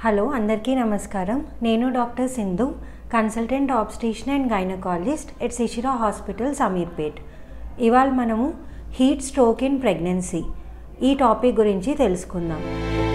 hello అందరికీ నమస్కారం నేను doctor Sindhu consultant obstetrician and gynaecologist at Shishira hospital Sameerpet ఇవాళ మనము హీట్ స్ట్రోక్ ఇన్ ప్రెగ్నెన్సీ ఈ టాపిక్ గురించి తెలుసుకుందాం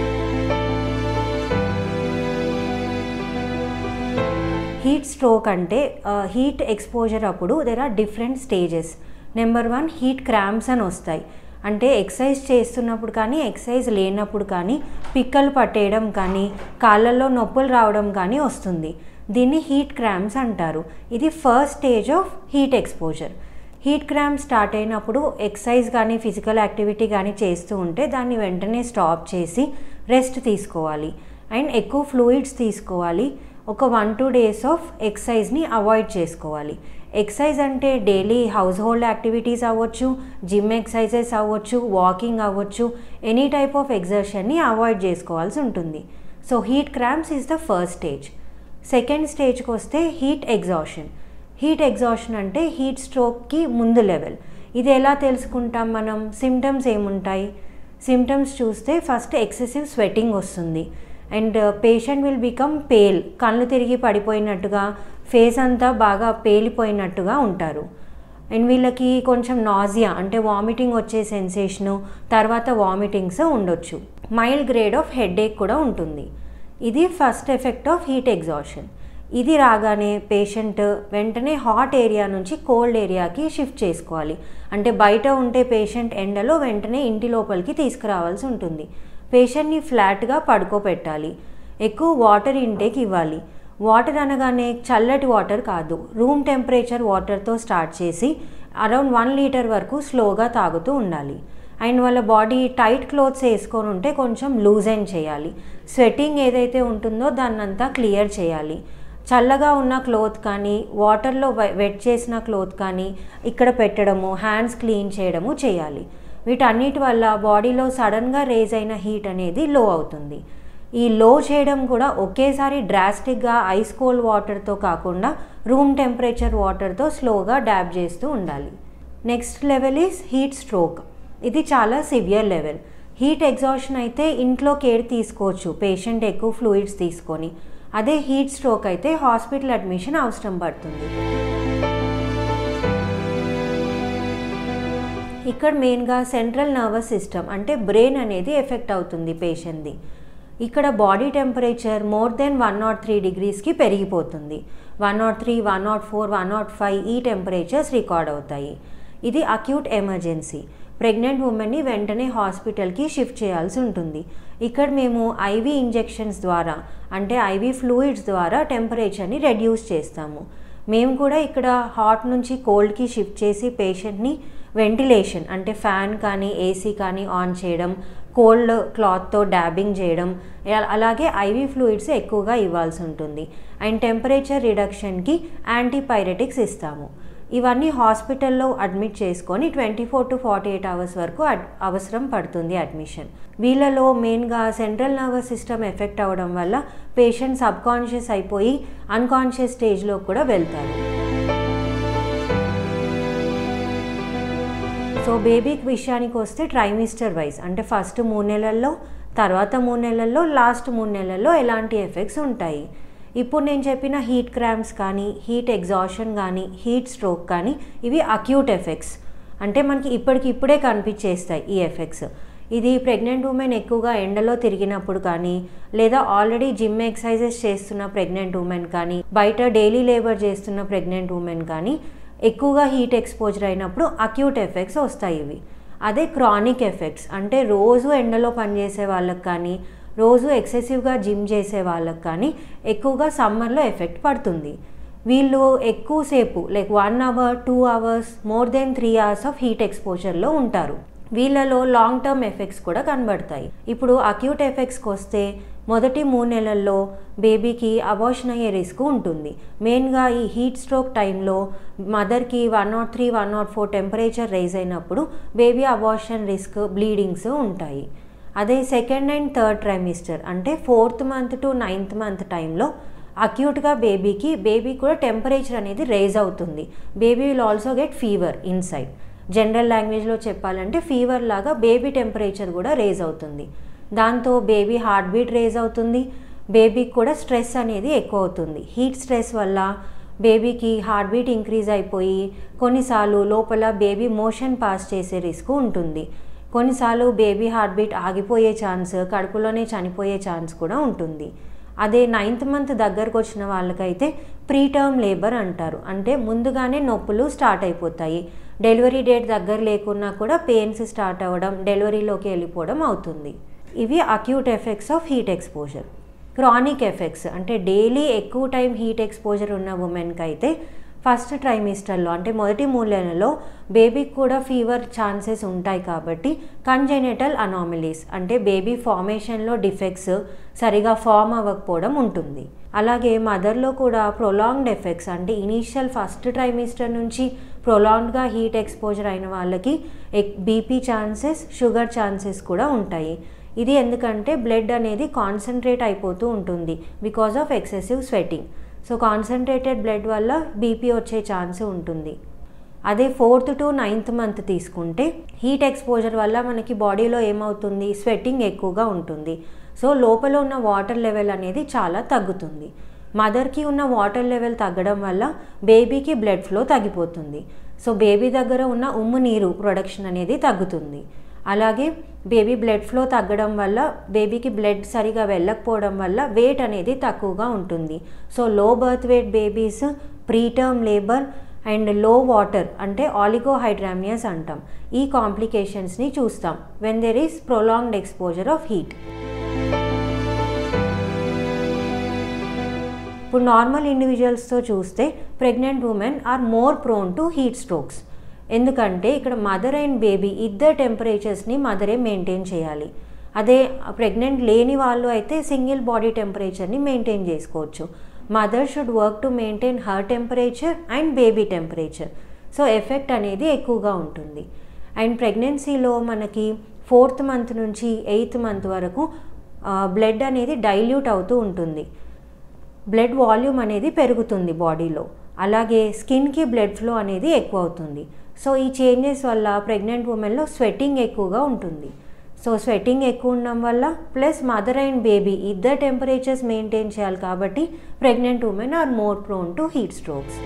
హీట్ స్ట్రోక్ అంటే హీట్ ఎక్స్పోజర్ అప్పుడు there are different stages number one heat cramps అని వస్తాయి అంటే ఎక్సర్సైజ్ చేస్తున్నప్పుడు కానీ ఎక్సర్సైజ్ లేనప్పుడు కానీ పిక్కలు పట్టేయడం కానీ కాళ్ళల్లో నొప్పులు రావడం కానీ వస్తుంది దీన్ని హీట్ క్రాంప్స్ అంటారు ఇది first stage of heat exposure heat cramp start అయినప్పుడు ఎక్సర్సైజ్ కానీ ఫిజికల్ యాక్టివిటీ కానీ చేస్తూ ఉంటే దాన్ని వెంటనే స్టాప్ చేసి రెస్ట్ తీసుకోవాలి అండ్ ఎక్కువ ఫ్లూయిడ్స్ తీసుకోవాలి ఒక వన్ టూ డేస్ ఆఫ్ ఎక్సర్సైజ్ని అవాయిడ్ చేసుకోవాలి ఎక్సర్సైజ్ అంటే డైలీ హౌస్ హోల్డ్ యాక్టివిటీస్ అవ్వచ్చు జిమ్ ఎక్సర్సైజెస్ అవ్వచ్చు వాకింగ్ అవ్వచ్చు ఎనీ టైప్ ఆఫ్ ఎగ్జర్షన్ని అవాయిడ్ చేసుకోవాల్సి ఉంటుంది so heat cramps is the first stage second స్టేజ్కి వస్తే హీట్ ఎగ్జాషన్ హీట్ ఎగ్జాషన్ అంటే హీట్ స్ట్రోక్కి ముందు లెవెల్ ఇది ఎలా తెలుసుకుంటాం మనం సిమ్టమ్స్ ఏముంటాయి సిమ్టమ్స్ చూస్తే ఫస్ట్ ఎక్సెసివ్ స్వెట్టింగ్ వస్తుంది and patient will become pale కళ్ళు తిరిగి పడిపోయినట్టుగా ఫేస్ అంతా బాగా పేలిపోయినట్టుగా ఉంటారు అండ్ వీళ్ళకి కొంచెం నాజియా అంటే వామిటింగ్ వచ్చే సెన్సేషను తర్వాత వామిటింగ్స్ ఉండొచ్చు మైల్డ్ గ్రేడ్ ఆఫ్ హెడేక్ కూడా ఉంటుంది ఇది first effect of heat exhaustion ఇది రాగానే పేషెంట్ వెంటనే హాట్ ఏరియా నుంచి కోల్డ్ ఏరియాకి షిఫ్ట్ చేసుకోవాలి అంటే బయట ఉంటే పేషెంట్ ఎండలో వెంటనే ఇంటి లోపలికి తీసుకురావాల్సి ఉంటుంది పేషెంట్ని ఫ్లాట్గా పడుకోబెట్టాలి ఎక్కువ వాటర్ ఇంటేక్ ఇవ్వాలి వాటర్ అనగానే చల్లటి వాటర్ కాదు రూమ్ టెంపరేచర్ వాటర్తో స్టార్ట్ చేసి అరౌండ్ వన్ లీటర్ వరకు స్లోగా తాగుతూ ఉండాలి అండ్ వాళ్ళ బాడీ టైట్ క్లోత్స్ వేసుకొని ఉంటే కొంచెం లూజైన్ చేయాలి స్వెట్టింగ్ ఏదైతే ఉంటుందో దాన్నంతా క్లియర్ చేయాలి చల్లగా ఉన్న క్లోత్ కానీ వాటర్లో వెట్ చేసిన క్లోత్ కానీ ఇక్కడ పెట్టడము హ్యాండ్స్ క్లీన్ చేయడము చేయాలి వీటన్నిటి వల్ల బాడీలో సడన్గా రేజ్ అయిన హీట్ అనేది లో అవుతుంది ఈ లో చేయడం కూడా ఒకేసారి డ్రాస్టిక్గా ఐస్ కోల్డ్ వాటర్తో కాకుండా రూమ్ టెంపరేచర్ వాటర్తో స్లోగా డ్యాబ్ చేస్తూ ఉండాలి next level is heat stroke ఇది చాలా సివియర్ లెవెల్ హీట్ ఎగ్జాషన్ అయితే ఇంట్లో కేర్ తీసుకోవచ్చు పేషెంట్ ఎక్కువ ఫ్లూయిడ్స్ తీసుకొని అదే హీట్ స్ట్రోక్ అయితే హాస్పిటల్ అడ్మిషన్ అవసరం పడుతుంది ఇక్కడ మెయిన్గా సెంట్రల్ నర్వస్ సిస్టమ్ అంటే బ్రెయిన్ అనేది ఎఫెక్ట్ అవుతుంది పేషెంట్ది ఇక్కడ body temperature more than one nought three డిగ్రీస్కి పెరిగిపోతుంది one nought three one nought four one nought five ఈ టెంపరేచర్స్ రికార్డ్ అవుతాయి ఇది అక్యూట్ ఎమర్జెన్సీ ప్రెగ్నెంట్ ఉమెన్ని వెంటనే హాస్పిటల్కి షిఫ్ట్ చేయాల్సి ఉంటుంది ఇక్కడ మేము ఐవీ ఇంజెక్షన్స్ ద్వారా అంటే ఐవీ ఫ్లూయిడ్స్ ద్వారా టెంపరేచర్ని రెడ్యూస్ చేస్తాము మేము కూడా ఇక్కడ హాట్ నుంచి కోల్డ్కి షిఫ్ట్ చేసి పేషెంట్ని వెంటిలేషన్ అంటే ఫ్యాన్ కానీ ఏసీ కానీ ఆన్ చేయడం కోల్డ్ క్లాత్తో డ్యాబింగ్ చేయడం అలాగే ఐవీ ఫ్లూయిడ్స్ ఎక్కువగా ఇవ్వాల్సి ఉంటుంది అండ్ టెంపరేచర్ రిడక్షన్కి యాంటీపైరెటిక్స్ ఇస్తాము ఇవన్నీ హాస్పిటల్లో అడ్మిట్ చేసుకొని twenty four to forty eight hours వరకు అవసరం పడుతుంది అడ్మిషన్ వీళ్ళలో మెయిన్గా సెంట్రల్ నర్వస్ సిస్టమ్ ఎఫెక్ట్ అవ్వడం వల్ల పేషెంట్ సబ్కాన్షియస్ అయిపోయి అన్కాన్షియస్ స్టేజ్లో కూడా వెళ్తారు సో బేబీకి విషయానికి వస్తే ట్రైమిస్టర్ వైజ్ అంటే ఫస్ట్ మూడు నెలల్లో తర్వాత మూడు నెలల్లో లాస్ట్ మూడు నెలల్లో ఎలాంటి ఎఫెక్ట్స్ ఉంటాయి ఇప్పుడు నేను చెప్పిన హీట్ క్రాంప్స్ కానీ హీట్ ఎగ్జాషన్ కానీ హీట్ స్ట్రోక్ కానీ ఇవి అక్యూట్ ఎఫెక్ట్స్ అంటే మనకి ఇప్పటికి ఇప్పుడే కనిపించేస్తాయి ఈ ఎఫెక్ట్స్ ఇది ప్రెగ్నెంట్ ఉమెన్ ఎక్కువగా ఎండలో తిరిగినప్పుడు కానీ లేదా ఆల్రెడీ జిమ్ ఎక్సర్సైజెస్ చేస్తున్న ప్రెగ్నెంట్ ఉమెన్ కానీ బయట డైలీ లేబర్ చేస్తున్న ప్రెగ్నెంట్ ఉమెన్ కానీ ఎక్కువగా హీట్ ఎక్స్పోజర్ అయినప్పుడు అక్యూట్ ఎఫెక్ట్స్ వస్తాయి ఇవి అదే క్రానిక్ ఎఫెక్ట్స్ అంటే రోజు ఎండలో పనిచేసే వాళ్ళకి కానీ రోజు ఎక్సెసివ్గా జిమ్ చేసే వాళ్ళకి కానీ ఎక్కువగా సమ్మర్లో ఎఫెక్ట్ పడుతుంది వీళ్ళు ఎక్కువసేపు like one hour two hours more than three hours of heat ఎక్స్పోజర్లో ఉంటారు వీళ్ళలో లాంగ్ టర్మ్ ఎఫెక్ట్స్ కూడా కనబడతాయి ఇప్పుడు అక్యూట్ ఎఫెక్ట్స్కి వస్తే మొదటి మూడు నెలల్లో బేబీకి అబార్షన్ అయ్యే రిస్క్ ఉంటుంది మెయిన్గా ఈ హీట్ స్ట్రోక్ టైంలో మదర్కి one nought three one nought four temperature rise అయినప్పుడు బేబీ అబార్షన్ రిస్క్ బ్లీడింగ్స్ ఉంటాయి అదే సెకండ్ అండ్ థర్డ్ ట్రైమిస్టర్ అంటే fourth month to ninth month టైంలో అక్యూట్గా బేబీకి బేబీ కూడా టెంపరేచర్ అనేది రైజ్ అవుతుంది baby will also get fever inside general లాంగ్వేజ్లో చెప్పాలంటే ఫీవర్ లాగా బేబీ టెంపరేచర్ కూడా రేజ్ అవుతుంది దాంతో బేబీ హార్ట్ బీట్ రేజ్ అవుతుంది బేబీకి కూడా స్ట్రెస్ అనేది ఎక్కువ అవుతుంది హీట్ స్ట్రెస్ వల్ల బేబీకి హార్ట్ బీట్ ఇంక్రీజ్ అయిపోయి కొన్నిసార్లు లోపల బేబీ మోషన్ పాస్ చేసే రిస్క్ ఉంటుంది కొన్నిసార్లు బేబీ హార్ట్ బీట్ ఆగిపోయే ఛాన్స్ కడుపులోనే చనిపోయే ఛాన్స్ కూడా ఉంటుంది అదే నైన్త్ మంత్ దగ్గరకు వచ్చిన వాళ్ళకైతే ప్రీటర్మ్ లేబర్ అంటారు అంటే ముందుగానే నొప్పులు స్టార్ట్ అయిపోతాయి డెలివరీ డేట్ దగ్గర లేకున్నా కూడా పెయిన్స్ స్టార్ట్ అవ్వడం డెలివరీలోకి వెళ్ళిపోవడం అవుతుంది ఇవి acute effects of heat exposure chronic effects అంటే డైలీ ఎక్కువ టైం హీట్ ఎక్స్పోజర్ ఉన్న ఉమెన్కి అయితే ఫస్ట్ ట్రైమిస్టర్లో అంటే మొదటి మూడు నెలలో బేబీకి కూడా ఫీవర్ ఛాన్సెస్ ఉంటాయి కాబట్టి కంజెనిటల్ అనామిలీస్ అంటే బేబీ ఫార్మేషన్లో డిఫెక్ట్స్ సరిగా ఫామ్ అవ్వకపోవడం ఉంటుంది అలాగే మదర్లో కూడా ప్రొలాంగ్డ్ ఎఫెక్ట్స్ అంటే ఇనీషియల్ ఫస్ట్ ట్రైమిస్టర్ నుంచి ప్రొలాంగ్డ్గా హీట్ ఎక్స్పోజర్ అయిన వాళ్ళకి బీపీ ఛాన్సెస్ షుగర్ ఛాన్సెస్ కూడా ఉంటాయి ఇది ఎందుకంటే బ్లడ్ అనేది కాన్సన్ట్రేట్ అయిపోతూ ఉంటుంది because of excessive sweating so concentrated blood వల్ల బీపీ వచ్చే ఛాన్స్ ఉంటుంది అదే ఫోర్త్ టు నైన్త్ మంత్ తీసుకుంటే హీట్ ఎక్స్పోజర్ వల్ల మనకి బాడీలో ఏమవుతుంది స్వెట్టింగ్ ఎక్కువగా ఉంటుంది సో లోపల ఉన్న వాటర్ లెవెల్ అనేది చాలా తగ్గుతుంది మదర్కి ఉన్న వాటర్ లెవెల్ తగ్గడం వల్ల బేబీకి బ్లడ్ ఫ్లో తగ్గిపోతుంది సో బేబీ దగ్గర ఉన్న ఉమ్ము నీరు ప్రొడక్షన్ అనేది తగ్గుతుంది అలాగే బేబీ బ్లడ్ ఫ్లో తగ్గడం వల్ల బేబీకి బ్లడ్ సరిగా వెళ్ళకపోవడం వల్ల వెయిట్ అనేది తక్కువగా ఉంటుంది so low birth weight babies preterm labour and low water అంటే ఆలిగోహైడ్రామియస్ అంటాం ఈ కాంప్లికేషన్స్ని చూస్తాం when there is prolonged exposure of heat ఇప్పుడు నార్మల్ ఇండివిజువల్స్తో చూస్తే pregnant women are more prone to heat strokes ఎందుకంటే ఇక్కడ మదర్ అండ్ బేబీ ఇద్దరు టెంపరేచర్స్ని మదరే మెయింటైన్ చేయాలి అదే ప్రెగ్నెంట్ లేని వాళ్ళు అయితే సింగిల్ బాడీ టెంపరేచర్ని మెయింటైన్ చేసుకోవచ్చు mother should work to maintain her temperature and baby temperature so effect అనేది ఎక్కువగా ఉంటుంది అండ్ ప్రెగ్నెన్సీలో మనకి ఫోర్త్ మంత్ నుంచి ఎయిత్ మంత్ వరకు బ్లడ్ అనేది డైల్యూట్ అవుతూ ఉంటుంది బ్లడ్ వాల్యూమ్ అనేది పెరుగుతుంది బాడీలో అలాగే స్కిన్కి బ్లడ్ ఫ్లో అనేది ఎక్కువ అవుతుంది సో ఈ చేంజెస్ వల్ల ప్రెగ్నెంట్ ఉమెన్లో స్వెట్టింగ్ ఎక్కువగా ఉంటుంది సో స్వెట్టింగ్ ఎక్కువ ఉండడం వల్ల ప్లస్ మదర్ అండ్ బేబీ ఇద్దరు టెంపరేచర్స్ మెయింటైన్ చేయాలి కాబట్టి pregnant women are more prone to heat strokes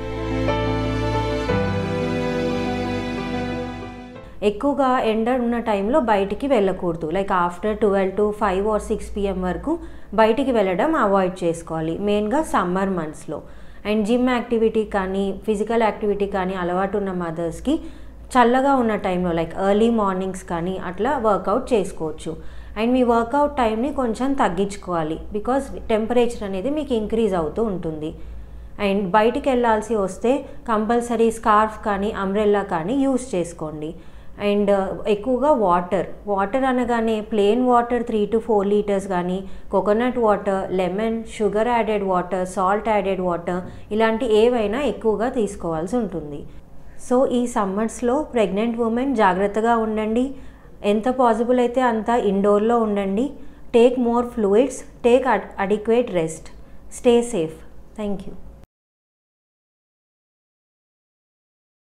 ఎక్కువగా ఎండ ఉన్న టైంలో బయటికి వెళ్ళకూడదు like after twelve to five or six PM వరకు బయటికి వెళ్ళడం అవాయిడ్ చేసుకోవాలి మెయిన్గా సమ్మర్ మంత్స్లో అండ్ జిమ్ యాక్టివిటీ కానీ ఫిజికల్ యాక్టివిటీ కానీ అలవాటు ఉన్న మదర్స్కి చల్లగా ఉన్న టైంలో లైక్ ఎర్లీ మార్నింగ్స్ కానీ అట్లా వర్కౌట్ చేసుకోవచ్చు అండ్ మీ వర్కౌట్ టైంని కొంచెం తగ్గించుకోవాలి బికాస్ టెంపరేచర్ అనేది మీకు ఇంక్రీజ్ అవుతూ ఉంటుంది అండ్ బయటికి వెళ్ళాల్సి వస్తే కంపల్సరీ స్కార్ఫ్ కానీ అంబ్రెల్లా కానీ యూస్ చేసుకోండి అండ్ ఎక్కువగా వాటర్ వాటర్ అనగానే plain water three to four litres కానీ coconut water lemon sugar added water salt added water ఇలాంటి ఏవైనా ఎక్కువగా తీసుకోవాల్సి ఉంటుంది సో ఈ సమ్మర్స్లో ప్రెగ్నెంట్ ఉమెన్ జాగ్రత్తగా ఉండండి ఎంత పాసిబుల్ అయితే అంత ఇండోర్లో ఉండండి take more fluids take adequate rest stay safe thank you